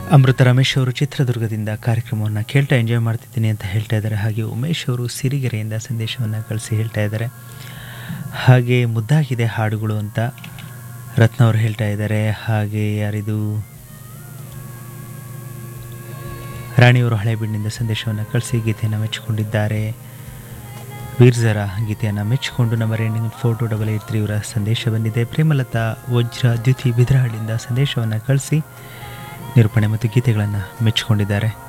ಅಮೃತ ರಮೇಶ್ ಅವರು ಚಿತ್ರದುರ್ಗದಿಂದ ಕಾರ್ಯಕ್ರಮವನ್ನು ಕೇಳ್ತಾ ಎಂಜಾಯ್ ಮಾಡ್ತಿದ್ದೀನಿ ಅಂತ ಹೇಳ್ತಾ ಇದ್ದಾರೆ ಹಾಗೆ ಉಮೇಶ್ ಅವರು ಸಿರಿಗೆರೆಯಿಂದ ಸಂದೇಶವನ್ನು ಕಳಿಸಿ ಹೇಳ್ತಾ ಇದ್ದಾರೆ ಹಾಗೆ ಮುದ್ದಾಗಿದೆ ಹಾಡುಗಳು ಅಂತ ರತ್ನ ಅವರು ಹೇಳ್ತಾ ಇದ್ದಾರೆ ಹಾಗೆ ಯಾರಿದು ರಾಣಿಯವರು ಹಳೆಬೀಡಿನಿಂದ ಸಂದೇಶವನ್ನು ಕಳಿಸಿ ಗೀತೆಯನ್ನು ಮೆಚ್ಚಿಕೊಂಡಿದ್ದಾರೆ ವೀರ್ಜರ ಗೀತೆಯನ್ನು ಮೆಚ್ಚಿಕೊಂಡು ನಮ್ಮ ending four two double eight three ಇವರ ಸಂದೇಶ ಬಂದಿದೆ ಪ್ರೇಮಲತಾ ವಜ್ರ ದ್ಯುತಿ ಬಿದ್ರಹಳ್ಳಿಯಿಂದ ಸಂದೇಶವನ್ನು ಕಳಿಸಿ ನಿರೂಪಣೆ ಮತ್ತು ಗೀತೆಗಳನ್ನು ಮೆಚ್ಚಿಕೊಂಡಿದ್ದಾರೆ